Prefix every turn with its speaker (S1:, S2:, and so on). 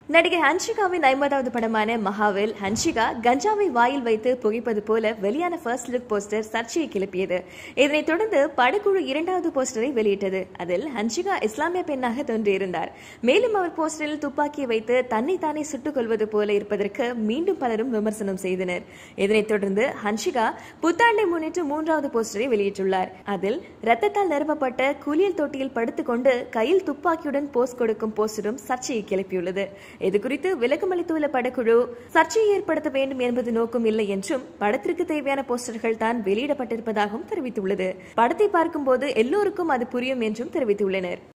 S1: நடிகை ஹன்ஷிகாவின் ஐம்பதாவது படமான மகாவில் ஹன்ஷிகா கஞ்சாவை வாயில் வைத்து புகைப்பது போல வெளியான ஃபர்ஸ்ட் லுக் போஸ்டர் சர்ச்சையை கிளப்பியது இதனைத் தொடர்ந்து படக்குழு இரண்டாவது போஸ்டரை வெளியிட்டது அதில் ஹன்ஷிகா இஸ்லாமிய பெண்ணாக தோன்றியிருந்தார் மேலும் அவர் போஸ்டரில் துப்பாக்கியை வைத்து தன்னை தானே சுட்டுக் கொள்வது போல இருப்பதற்கு மீண்டும் பலரும் விமர்சனம் செய்தனர் இதனைத் தொடர்ந்து ஹன்ஷிகா புத்தாண்டை முன்னிட்டு மூன்றாவது போஸ்டரை வெளியிட்டுள்ளார் அதில் ரத்தத்தால் நிரப்பப்பட்ட குளியல் தொட்டியில் படுத்துக்கொண்டு கையில் துப்பாக்கியுடன் போஸ் கொடுக்கும் போஸ்டரும் சர்ச்சையை கிளப்பியுள்ளது இது குறித்து விளக்கமளித்துள்ள படக்குழு சர்ச்சையை ஏற்படுத்த வேண்டும் என்பது நோக்கம் இல்லை என்றும் படத்திற்கு தேவையான போஸ்டர்கள் தான் வெளியிடப்பட்டிருப்பதாகவும் தெரிவித்துள்ளது படத்தை பார்க்கும்போது எல்லோருக்கும் அது புரியும் என்றும் தெரிவித்துள்ளனர்